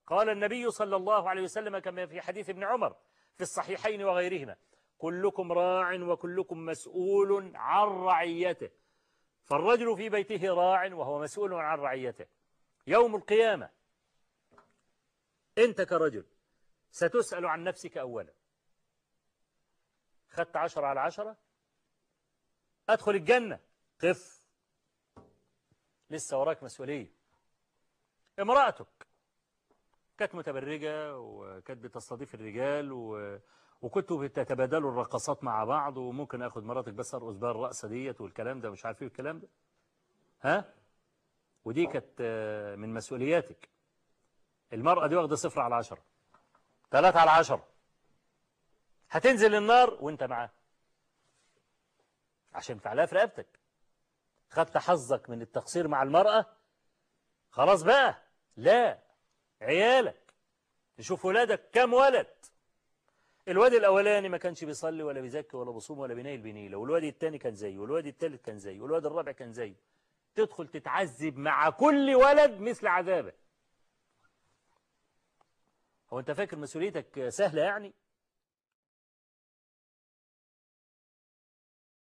قال النبي صلى الله عليه وسلم كما في حديث ابن عمر في الصحيحين وغيرهما كلكم راع وكلكم مسؤول عن رعيته فالرجل في بيته راع وهو مسؤول عن رعيته يوم القيامة أنت كرجل ستسأل عن نفسك أولا خدت عشرة على عشرة أدخل الجنة قف لسه وراك مسؤولية امرأتك كانت متبرجة وكانت بتستضيف الرجال و... وكنتوا بتتبادلوا الرقصات مع بعض وممكن اخد مراتك بس ارقص بها الرقصه ديت والكلام ده مش عارف ايه الكلام ده ها ودي كانت من مسؤولياتك المرأة دي واخدة صفر على عشرة ثلاثة على عشرة هتنزل النار وانت معاه عشان فعلها في رقبتك خدت حظك من التقصير مع المرأة خلاص بقى لا عيالك تشوف ولادك كم ولد الواد الأولاني ما كانش بيصلي ولا بيزكي ولا بيصوم ولا بينيل بنيلة والواد الثاني كان زيه والواد الثالث كان زيه والواد الرابع كان زيه تدخل تتعذب مع كل ولد مثل عذابه هو أنت فاكر مسؤوليتك سهلة يعني